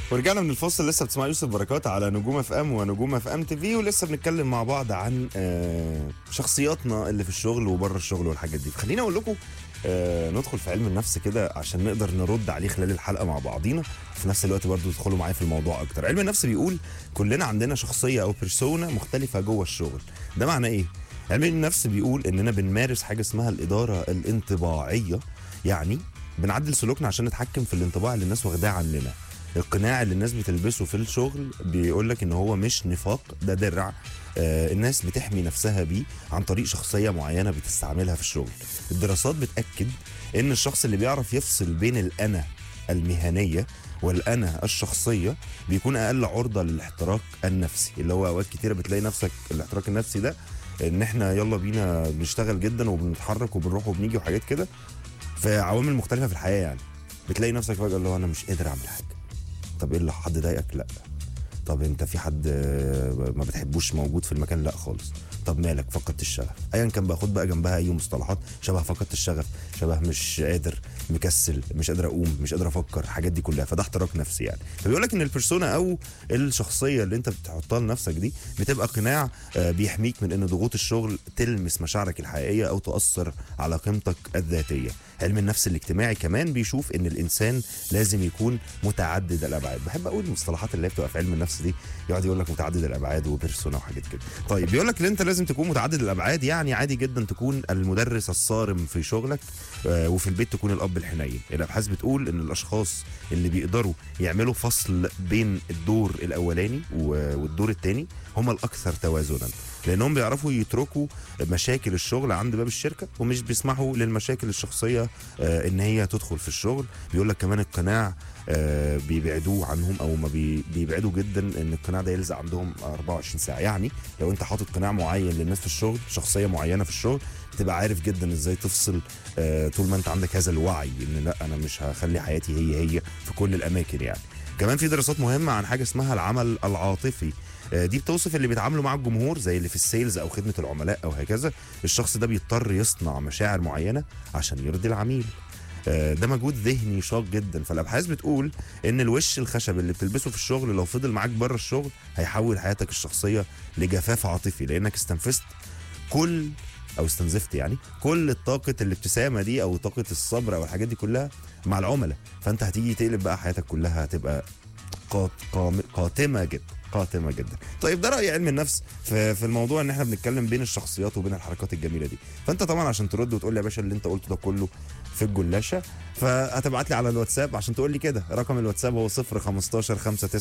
ورجعنا من الفاصل لسه بتسمع يوسف بركات على نجوم اف ام ونجوم اف ام تي في ولسه بنتكلم مع بعض عن آه، شخصياتنا اللي في الشغل وبره الشغل والحاجات دي فخليني اقول لكم آه، ندخل في علم النفس كده عشان نقدر نرد عليه خلال الحلقه مع بعضينا في نفس الوقت برضو تدخلوا معايا في الموضوع اكتر علم النفس بيقول كلنا عندنا شخصيه او بيرسونا مختلفه جوه الشغل ده معناه ايه علم النفس بيقول اننا بنمارس حاجه اسمها الاداره الانطباعيه يعني بنعدل سلوكنا عشان نتحكم في الانطباع اللي الناس واخداه عننا القناع اللي الناس بتلبسه في الشغل بيقول لك ان هو مش نفاق ده درع آه الناس بتحمي نفسها بيه عن طريق شخصيه معينه بتستعملها في الشغل الدراسات بتاكد ان الشخص اللي بيعرف يفصل بين الانا المهنيه والانا الشخصيه بيكون اقل عرضه للاحتراق النفسي اللي هو اوقات كتيره بتلاقي نفسك الاحتراق النفسي ده ان احنا يلا بينا بنشتغل جدا وبنتحرك وبنروح وبنيجي وحاجات كده في عوامل مختلفه في الحياه يعني بتلاقي نفسك فجاه اللي هو انا مش قادر اعمل حاجه طب ايه اللي حد ضايقك لا طب انت في حد آه، ما بتحبوش موجود في المكان لا خالص طب مالك فقدت الشغف ايا كان بقى خد بقى جنبها اي مصطلحات شبه فقدت الشغف شبه مش قادر مكسل مش قادر اقوم مش قادر افكر الحاجات دي كلها فده احتراق نفسي يعني فبيقول لك ان البرسونا او الشخصيه اللي انت بتحطها لنفسك دي بتبقى قناع آه، بيحميك من ان ضغوط الشغل تلمس مشاعرك الحقيقيه او تاثر على قيمتك الذاتيه علم النفس الاجتماعي كمان بيشوف ان الانسان لازم يكون متعدد الابعاد بحب اقول المصطلحات اللي هي بتبقى في علم النفس دي يقعد يقول لك متعدد الابعاد وبيرسونا وحاجات كده طيب بيقول لك ان انت لازم تكون متعدد الابعاد يعني عادي جدا تكون المدرس الصارم في شغلك آه، وفي البيت تكون الاب الحنين الابحاث بتقول ان الاشخاص اللي بيقدروا يعملوا فصل بين الدور الاولاني و- والدور الثاني هم الاكثر توازنا لانهم بيعرفوا يتركوا مشاكل الشغل عند باب الشركه ومش بيسمحوا للمشاكل الشخصيه آه، ان هي تدخل في الشغل بيقول لك كمان القناع آه، بيبعدوه عنهم او ما بي- بيبعدوا جدا ان القناع ده يلزق عندهم 24 ساعه يعني لو انت حاطط قناع معين للناس في الشغل شخصيه معينه في الشغل تبقى عارف جدا ازاي تفصل آه، طول ما انت عندك هذا الوعي ان لا انا مش هخلي حياتي هي هي في كل الاماكن يعني كمان في دراسات مهمه عن حاجه اسمها العمل العاطفي آه، دي بتوصف اللي بيتعاملوا مع الجمهور زي اللي في السيلز او خدمه العملاء او هكذا الشخص ده بيضطر يصنع مشاعر معينه عشان يرضي العميل آه، ده مجهود ذهني شاق جدا فالابحاث بتقول ان الوش الخشب اللي بتلبسه في الشغل لو فضل معاك بره الشغل هيحول حياتك الشخصيه لجفاف عاطفي لانك استنفذت كل او استنزفت يعني كل طاقه الابتسامه دي او طاقه الصبر او الحاجات دي كلها مع العملاء فانت هتيجي تقلب بقى حياتك كلها هتبقى قات- قام- قاتمه جدا قاتمه جدا طيب ده راي علم النفس في, في الموضوع ان احنا بنتكلم بين الشخصيات وبين الحركات الجميله دي فانت طبعا عشان ترد وتقول لي يا باشا اللي انت قلته ده كله في الجلاشه فهتبعت لي على الواتساب عشان تقول لي كده رقم الواتساب هو 015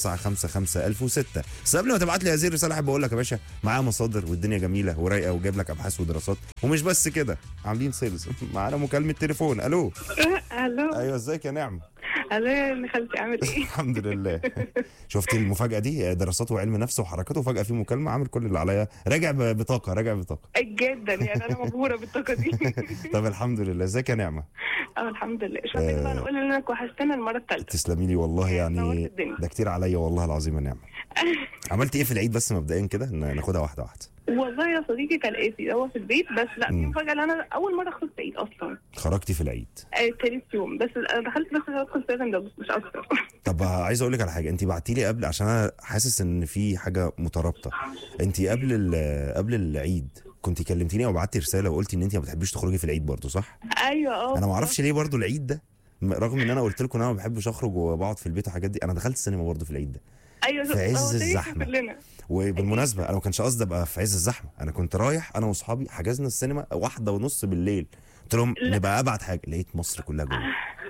5955 1006 بس قبل ما تبعت لي هذه الرساله احب اقول لك يا باشا معايا مصادر والدنيا جميله ورايقه وجايب لك ابحاث ودراسات ومش بس كده عاملين سيلز معانا مكالمه تليفون الو الو ايوه ازيك يا نعمه الو يا ابن خالتي عامل ايه؟ الحمد لله شفت المفاجاه دي دراسات وعلم نفس وحركاته وفجاه في مكالمه عامل كل اللي عليا راجع ب- بطاقه راجع بطاقه جدا يعني انا مبهوره بالطاقه دي طب الحمد لله ازيك يا نعمه اه الحمد لله مش عايزين بقى نقول انك وحشتنا المره الثالثه تسلمي لي والله نورت يعني الدنيا. ده كتير عليا والله العظيم يا نعمه عملت ايه في العيد بس مبدئيا كده ن- ناخدها واحده واحده والله يا صديقي كالاتي هو في البيت بس لا في مم. مفاجاه ان انا اول مره اخد عيد اصلا خرجتي في العيد آه، تالت يوم بس انا دخلت بس ادخل سيفن دوجز مش اكتر طب عايز اقول لك على حاجه انت بعتي لي قبل عشان انا حاسس ان في حاجه مترابطه انت قبل ال- قبل العيد كنت كلمتيني او بعتي رساله وقلتي ان انت ما بتحبيش تخرجي في العيد برضه صح ايوه اه انا ما اعرفش ليه برضه العيد ده م- رغم ان انا قلت لكم ان انا ما بحبش اخرج وبقعد في البيت والحاجات دي انا دخلت السينما برضه في العيد ده ايوه في عز هو زي الزحمة. كلنا وبالمناسبه انا ما كانش قصدي ابقى في عز الزحمه انا كنت رايح انا واصحابي حجزنا السينما واحده ونص بالليل قلت لهم لا. نبقى ابعد حاجه لقيت مصر كلها جوه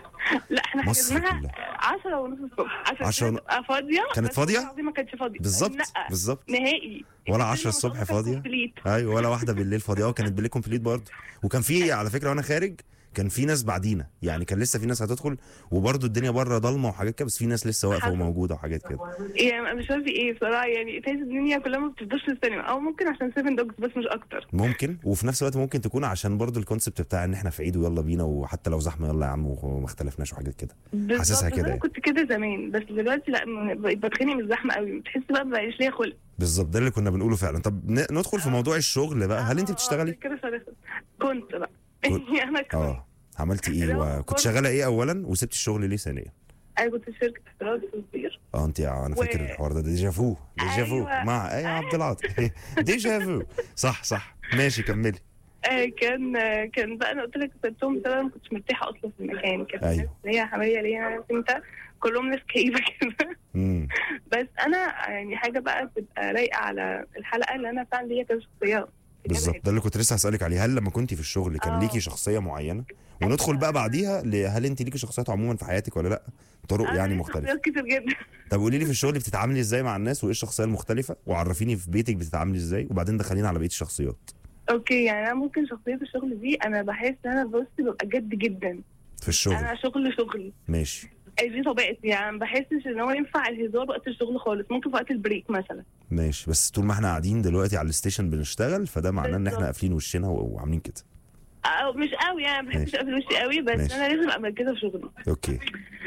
لا احنا مصر حجزناها كلها. 10 ونص الصبح عشان عشرة ون- تبقى فاضيه كانت بس فاضية؟ والله العظيم ما كانتش فاضيه بالظبط لا بالظبط نهائي ولا السينما 10 الصبح كانت فاضية؟ كومبليت. ايوه ولا واحده بالليل فاضيه اه كانت بالليل كومبليت برضه وكان في على فكره وانا خارج كان في ناس بعدينا يعني كان لسه في ناس هتدخل وبرضه الدنيا بره ضلمه وحاجات كده بس في ناس لسه واقفه حصل. وموجوده وحاجات كده يعني مش عارفه ايه بصراحه يعني تحس الدنيا كلها ما بتفضلش السينما او ممكن عشان سيفن دوجز بس مش اكتر ممكن وفي نفس الوقت ممكن تكون عشان برضه الكونسيبت بتاع ان احنا في عيد ويلا بينا وحتى لو زحمه يلا يا عم وما اختلفناش وحاجات كده بالظبط، حاسسها بس كده انا يعني. كنت كده زمان بس دلوقتي لا م- بقيت بتخانق من الزحمه قوي بتحس بقى مبقاش ليا خلق بالظبط ده اللي كنا بنقوله فعلا طب ن- ندخل في موضوع الشغل بقى هل انت آه، بتشتغلي آه، كده صراحة. كنت بقى كنت- انا كنت اه عملتي ايه لا، وكنت كنت- شغاله ايه اولا وسبتي الشغل ليه ثانيا انا كنت في شركه استيراد وتصدير اه انت انا و- فاكر الحوار ده ديجا فو ديجا فو أيوة. مع ايه يا عبد العاطي ديجا فو صح صح ماشي كملي آه كان آه كان بقى انا قلت لك سبتهم بسبب ما كنتش مرتاحه اصلا في المكان كانت أيوة. الناس اللي هي حمايه ليا عارف انت كلهم ناس كئيبه كده امم بس انا يعني حاجه بقى تبقى لايقه على الحلقه اللي انا فعلا ليا كشخصيات بالظبط ده اللي كنت لسه هسألك عليه هل لما كنت في الشغل كان آه. ليكي شخصية معينة وندخل بقى بعديها ل- هل انت ليكي شخصيات عموما في حياتك ولا لا طرق أنا يعني ليا مختلفة شخصيات كتير جدا طب قولي لي في الشغل بتتعاملي ازاي مع الناس وايه الشخصية المختلفة وعرفيني في بيتك بتتعاملي ازاي وبعدين دخلينا على بقية الشخصيات اوكي يعني انا ممكن شخصيه الشغل دي انا بحس ان انا بص ببقى جد جدا في الشغل انا شغل شغل ماشي دي طبيعتي يعني ما بحسش ان هو ينفع الهزار وقت الشغل خالص ممكن في وقت البريك مثلا ماشي بس طول ما احنا قاعدين دلوقتي على الستيشن بنشتغل فده معناه ان احنا بالظبط. قافلين وشنا و- وعاملين كده أو مش قوي يعني ما بحبش ماشي. اقفل وشي قوي بس ماشي. انا لازم ابقى مركزه في شغلي اوكي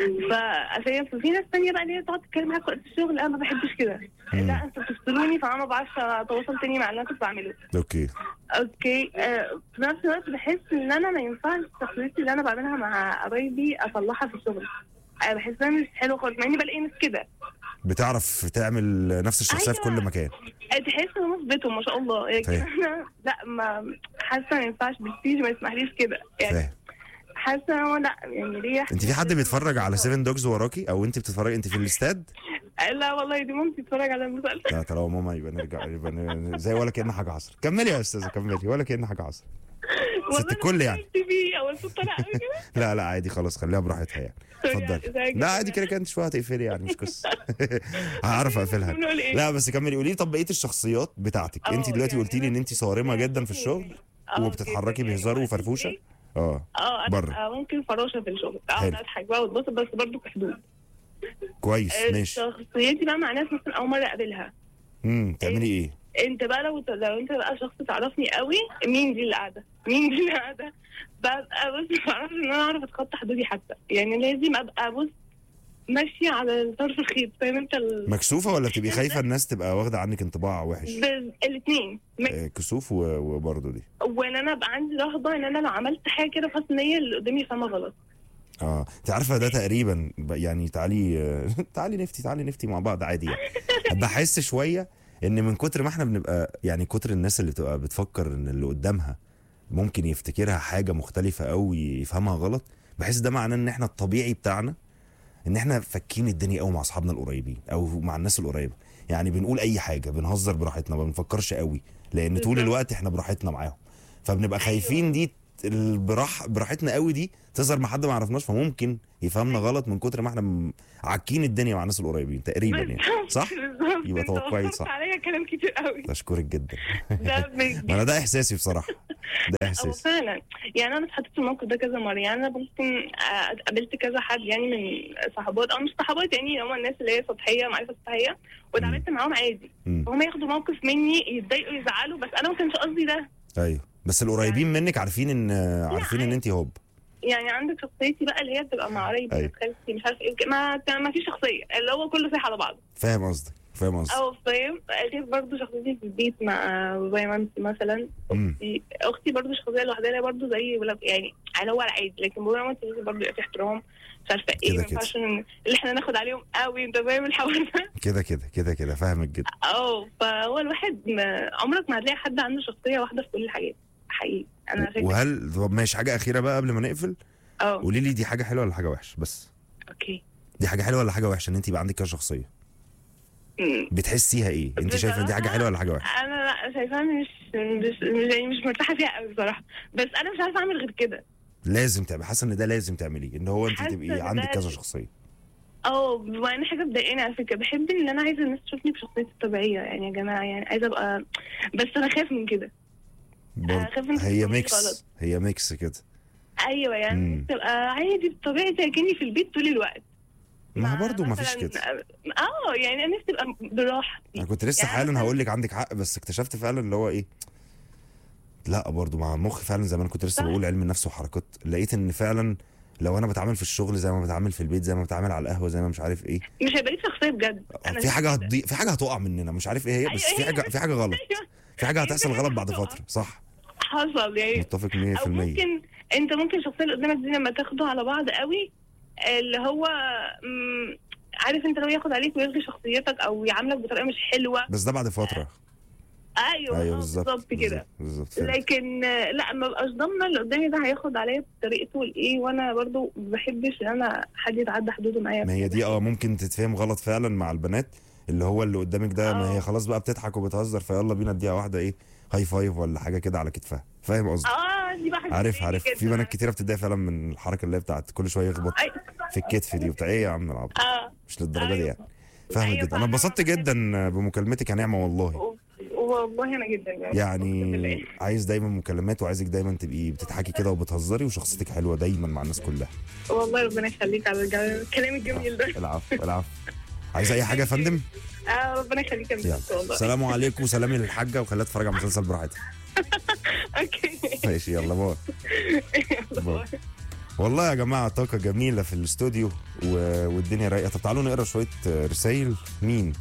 فعشان في ناس تانية بقى اللي هي تقعد تتكلم معاك وقت الشغل انا ما بحبش كده مم. لا انتوا بتفصلوني فانا ما بعرفش اتواصل تاني مع اللي انا كنت بعمله اوكي اوكي آه في نفس الوقت بحس ان انا ما ينفعش شخصيتي اللي انا بعملها مع قرايبي اصلحها في الشغل انا بحسها مش حلوه خالص مع اني بلاقي ناس كده بتعرف تعمل نفس الشخصية في أيوة. كل مكان تحس ان هم في بيتهم ما شاء الله لكن فاهم. انا لا ما حاسه ما ينفعش بالسيج ما يسمحليش كده يعني فاهم حاسه ان هو لا يعني ليه انت في حد بيتفرج على 7 دوجز وراكي او انت بتتفرجي انت في الاستاد لا والله دي مامتي تتفرج على المسلسل لا طالما ماما يبقى نرجع يبقى ن- زي ولا كأن حاجة حصلت كملي يا استاذة كملي ولا كأن حاجة حصلت ست الكل يعني. تي في او الصوت طالع قوي كده لا لا عادي خلاص خليها براحتها يعني اتفضلي لا عادي كده كده انت شويه هتقفلي يعني مش قصه هعرف اقفلها بنقول إيه؟ لا بس كملي قولي لي طب بقيه الشخصيات بتاعتك اه، انت دلوقتي يعني قلتي لي ان انت صارمه جدا في الشغل اه، وبتتحركي جدا. بهزار وفرفوشه اه اه انا بره. ببقى ممكن فراشه في الشغل حلو. اقعد اضحك بقى واتبسط بس برضه في حدود كويس ماشي شخصيتي بقى مع ناس مثلا اول مره اقابلها امم تعملي ايه انت بقى لو لو انت بقى شخص تعرفني قوي مين دي اللي قاعده مين دي اللي قاعده ببقى بص ما بعرفش ان انا اعرف اتخطى حدودي حتى يعني لازم ابقى بص ماشيه على طرف الخيط فاهم انت ال... مكسوفه ولا بتبقي خايفه الناس تبقى واخده عنك انطباع وحش الاثنين آه، كسوف و- وبرضه دي وان انا ابقى عندي رهبه ان انا لو عملت حاجه كده خلاص ان هي اللي قدامي فاهمه غلط اه انت عارفه ده تقريبا ب- يعني تعالي آه، تعالي نفتي تعالي نفتي مع بعض عادي يعني بحس شويه ان من كتر ما احنا بنبقى يعني كتر الناس اللي بتبقى بتفكر ان اللي قدامها ممكن يفتكرها حاجه مختلفه او يفهمها غلط بحس ده معناه ان احنا الطبيعي بتاعنا ان احنا فاكين الدنيا قوي مع اصحابنا القريبين او مع الناس القريبه يعني بنقول اي حاجه بنهزر براحتنا ما بنفكرش قوي لان طول بالظبط. الوقت احنا براحتنا معاهم فبنبقى خايفين دي البراح براحتنا قوي دي تظهر مع حد ما عرفناش فممكن يفهمنا غلط من كتر ما احنا م- عاكين الدنيا مع الناس القريبين تقريبا يعني صح بالظبط يبقى انت توقعي وفرت صح. عليا كلام كتير قوي اشكرك جدا ده بجد ما انا ده احساسي بصراحه ده هو احساسي فعلا يعني انا اتحطيت في الموقف ده كذا مره يعني انا ممكن آه، قابلت كذا حد يعني من صحابات او مش صحابات يعني هم الناس اللي هي سطحيه معرفه سطحيه واتعاملت معاهم عادي مم. وهم ياخدوا موقف مني يتضايقوا يزعلوا بس انا ما كانش قصدي ده ايوه بس القريبين منك عارفين ان عارفين ان انت هوب يعني عندك شخصيتي بقى اللي هي بتبقى مع قرايبي أيوة. أيوة. خالتي مش عارفه ايه وك- ما ما فيش شخصيه اللي هو كله صح على بعضه فاهم قصدك فاهم قصدك او فاهم غير برضه شخصيتي في البيت مع بابايا ومامتي مثلا مم. اختي اختي برضه شخصيه لوحدها اللي هي برضه زي ولاد يعني على هو العادي لكن بابايا ومامتي لازم برضه يبقى في احترام مش عارفه ايه كده ما كده. ينفعش إن- اللي احنا ناخد عليهم قوي انت فاهم الحوار ده كده كده كده كده فاهمك جدا اه فهو الواحد ما عمرك ما هتلاقي حد عنده شخصيه واحده في كل الحاجات حقيقي انا شايفه وهل طب ماشي حاجه اخيره بقى قبل ما نقفل اه قولي لي دي حاجه حلوه ولا حاجه وحشه بس اوكي دي حاجه حلوه ولا حاجه وحشه ان انت يبقى عندك كذا شخصيه أمم. بتحسيها ايه انت شايفه ان دي حاجه حلوه ولا حاجه وحشه انا لا شايفاها مش مش مش, يعني مش مرتاحه فيها قوي بصراحه بس انا مش عارفه اعمل غير كده لازم تعمل حاسه ان ده لازم تعمليه ان هو انت حاسة تبقي إن عندك ده- كذا شخصيه اه بما ان حاجه بتضايقني على فكره بحب ان انا عايزه الناس تشوفني بشخصيتي الطبيعيه يعني يا جماعه يعني عايزه ابقى بس انا خايف من كده برضه خايف إن هي تفهمني ميكس غلط. هي ميكس كده ايوه يعني مم. تبقى عادي بطبيعتي اكني في البيت طول الوقت ما مع برضه ما فيش مثلاً- كده اه يعني انا نفسي تبقى براحتي انا كنت لسه يعني حالا مثلاً- هقول لك عندك حق بس اكتشفت فعلا اللي هو ايه لا برضه مع المخ فعلا زي ما انا كنت لسه صح. بقول علم النفس وحركات لقيت ان فعلا لو انا بتعامل في الشغل زي ما بتعامل في البيت زي ما بتعامل على القهوه زي ما مش عارف ايه مش هيبقى لي شخصيه بجد انا في حاجه كده. هتضيع في حاجه هتقع مننا مش عارف ايه هي بس أيوة، في هي حاجه في حاجه غلط أيوة، في حاجه هتحصل في حاجة غلط بعد هتقع. فتره صح حصل يعني متفق 100% او ممكن انت ممكن الشخصيه اللي قدامك دي لما تاخدوا على بعض قوي اللي هو مم، عارف انت لو ياخد عليك ويلغي شخصيتك او يعاملك بطريقه مش حلوه بس ده بعد فتره ايوه ايوه آه، بالظبط بالظبط كده بالظبط فهمت. لكن آه، لا ما بقاش ضامنه اللي قدامي ده هياخد عليا بطريقته الايه وانا برضو ما بحبش ان انا حد يتعدى حدوده معايا ما هي دي اه ممكن تتفهم غلط فعلا مع البنات اللي هو اللي قدامك ده ما آه. هي خلاص بقى بتضحك وبتهزر فيلا بينا اديها واحده ايه هاي فايف ولا حاجه كده على كتفها فاهم قصدي اه دي بقى حاجة عارف بتضايقني عارف في جداً. بنات كتيره بتتضايق فعلا من الحركه اللي هي بتاعت كل شويه يخبط أي- في الكتف دي وبتاع ايه يا عم العبط اه مش للدرجه دي أيوة. يعني فاهمك أيوة جدا انا فعلاً. اتبسطت جدا بمكالمتك يا نعمه والله و- والله انا جدا يعني أقسم يعني بالله. عايز دايما مكالمات وعايزك دايما تبقي بتضحكي كده وبتهزري وشخصيتك حلوه دايما مع الناس كلها والله ربنا يخليك على الج- الكلام الجميل ده العفو العفو عايز اي حاجه يا فندم اه ربنا يخليك يا يلا بجد والله سلام عليكم وسلامي للحاجه وخليها تتفرج على المسلسل براحتها اوكي ماشي يلا باي يلا باي. والله يا جماعه طاقه جميله في الاستوديو و... والدنيا رايقه طب تعالوا نقرا شويه رسائل مين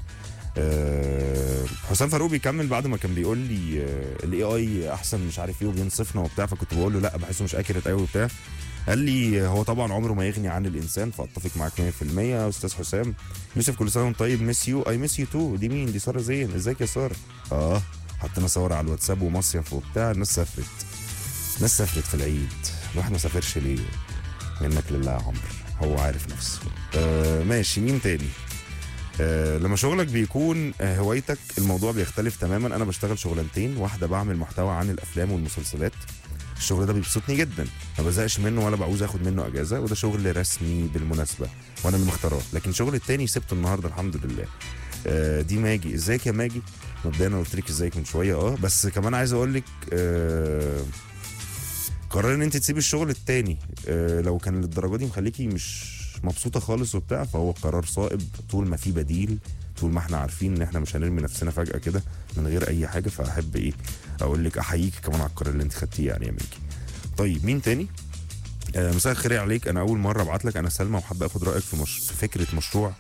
آه، حسام فاروق بيكمل بعد ما كان بيقول لي الاي اي احسن مش عارف ايه وبينصفنا وبتاع فكنت بقول له لا بحسه مش اكيرت قوي وبتاع قال لي هو طبعا عمره ما يغني عن الانسان فاتفق معاك 100% يا استاذ حسام يوسف كل سنه وانت طيب ميس يو اي ميس يو تو دي مين دي ساره زين ازيك يا ساره اه حطينا صور على الواتساب ومصيف وبتاع الناس سافرت الناس سافرت في العيد الواحد ما سافرش ليه منك لله يا عمرو هو عارف نفسه آه ماشي مين تاني آه لما شغلك بيكون آه هوايتك الموضوع بيختلف تماما انا بشتغل شغلانتين واحده بعمل محتوى عن الافلام والمسلسلات الشغل ده بيبسطني جدا ما بزهقش منه ولا بعوز اخد منه اجازه وده شغل رسمي بالمناسبه وانا اللي مختاره لكن شغل التاني سبته النهارده الحمد لله آه دي ماجي ازيك يا ماجي مبدئيا انا قلت لك ازيك من شويه اه بس كمان عايز اقول لك آه قرار ان انت تسيبي الشغل التاني آه لو كان للدرجه دي مخليكي مش مبسوطه خالص وبتاع فهو قرار صائب طول ما في بديل طول ما احنا عارفين ان احنا مش هنرمي نفسنا فجاه كده من غير اي حاجه فاحب ايه اقول لك احييك كمان على القرار اللي انت خدتيه يعني يا ميكي طيب مين تاني آه مساء الخير عليك انا اول مره ابعت لك انا سلمى وحابه اخد رايك في مش... في فكره مشروع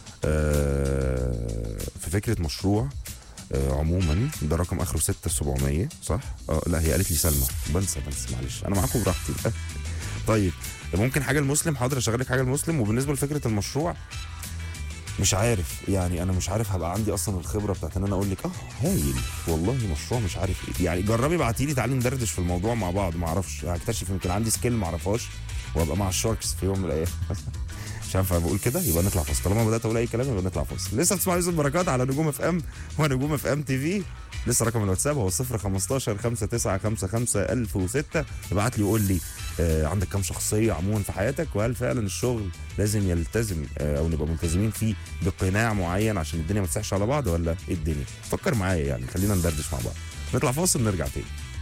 آه في فكره مشروع آه عموما ده رقم اخره 6700 صح؟ اه لا هي قالت لي سلمى بنسى بنسى معلش انا معاكم براحتي طيب ممكن حاجه المسلم حاضر اشغل لك حاجه المسلم وبالنسبه لفكره المشروع مش عارف يعني انا مش عارف هبقى عندي اصلا الخبره بتاعت ان انا اقول لك اه هايل والله مشروع مش عارف ايه يعني جربي ابعتي لي تعالي ندردش في الموضوع مع بعض ما اعرفش هكتشف يمكن عندي سكيل ما اعرفهاش وابقى مع الشاركس في يوم من الايام مش عارف أنا بقول كده يبقى نطلع فاصل طالما بدات اقول اي كلام يبقى نطلع فاصل لسه بتسمعوا يوسف بركات على نجوم اف ام ونجوم اف ام تي في لسه رقم الواتساب هو 015 5955 1006 ابعت لي وقول لي آه عندك كام شخصيه عموما في حياتك وهل فعلا الشغل لازم يلتزم آه او نبقى ملتزمين فيه بقناع معين عشان الدنيا ما تسحش على بعض ولا ايه الدنيا فكر معايا يعني خلينا ندردش مع بعض نطلع فاصل نرجع تاني